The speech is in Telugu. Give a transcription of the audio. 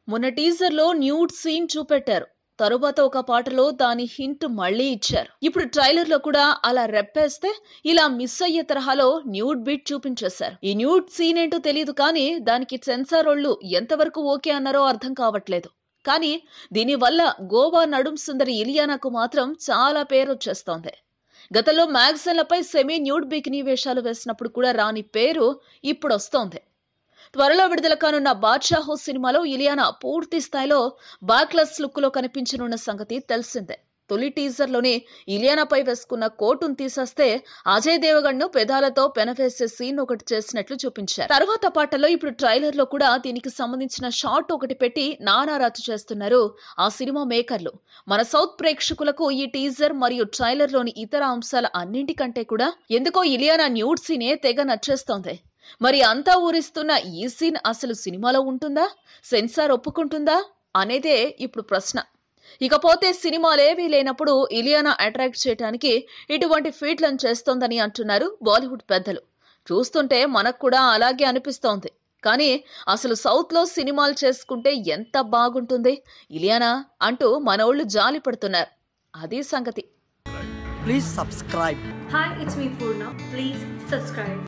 మొన్న టీజర్ లో న్యూడ్ సీన్ చూపెట్టారు తరువాత ఒక పాటలో దాని హింట్ మళ్ళీ ఇచ్చారు ఇప్పుడు ట్రైలర్ లో కూడా అలా రెప్పేస్తే ఇలా మిస్ అయ్యే తరహాలో న్యూడ్ బిట్ చూపించేశారు ఈ న్యూడ్ సీన్ ఏంటో తెలియదు కానీ దానికి సెన్సార్ వాళ్ళు ఎంతవరకు ఓకే అన్నారో అర్థం కావట్లేదు కానీ దీనివల్ల గోవా నడుం సుందరి ఇలియానాకు మాత్రం చాలా పేరు వచ్చేస్తోంది గతంలో మ్యాగజైన్లపై సెమీ న్యూడ్ బికినీ వేషాలు వేసినప్పుడు కూడా రాని పేరు ఇప్పుడు వస్తోంది త్వరలో విడుదల కానున్న బాద్షాహో సినిమాలో ఇలియానా పూర్తి స్థాయిలో బాక్లెస్ లుక్ లో కనిపించనున్న సంగతి తెలిసిందే తొలి టీజర్ లోనే ఇలియానాపై వేసుకున్న కోటును తీసేస్తే అజయ్ దేవగణ్ ను పెదాలతో పెనవేసే సీన్ ఒకటి చేసినట్లు చూపించారు తర్వాత పాటల్లో ఇప్పుడు ట్రైలర్ లో కూడా దీనికి సంబంధించిన షార్ట్ ఒకటి పెట్టి నానా రద్దు చేస్తున్నారు ఆ సినిమా మేకర్లు మన సౌత్ ప్రేక్షకులకు ఈ టీజర్ మరియు ట్రైలర్ లోని ఇతర అంశాల అన్నింటికంటే కూడా ఎందుకో ఇలియానా న్యూడ్ సీనే తెగ నచ్చేస్తోంది మరి అంతా ఊరిస్తున్న ఈ సీన్ అసలు సినిమాలో ఉంటుందా సెన్సార్ ఒప్పుకుంటుందా అనేదే ఇప్పుడు ప్రశ్న ఇకపోతే సినిమాలేవీ లేనప్పుడు ఇలియానా అట్రాక్ట్ చేయడానికి ఇటువంటి ఫీట్లను చేస్తోందని అంటున్నారు బాలీవుడ్ పెద్దలు చూస్తుంటే మనకు కూడా అలాగే అనిపిస్తోంది కానీ అసలు సౌత్లో సినిమాలు చేసుకుంటే ఎంత బాగుంటుంది ఇలియానా అంటూ మనోళ్ళు జాలి పడుతున్నారు అది సంగతి Please subscribe. Hi, it's me Purna. Please subscribe.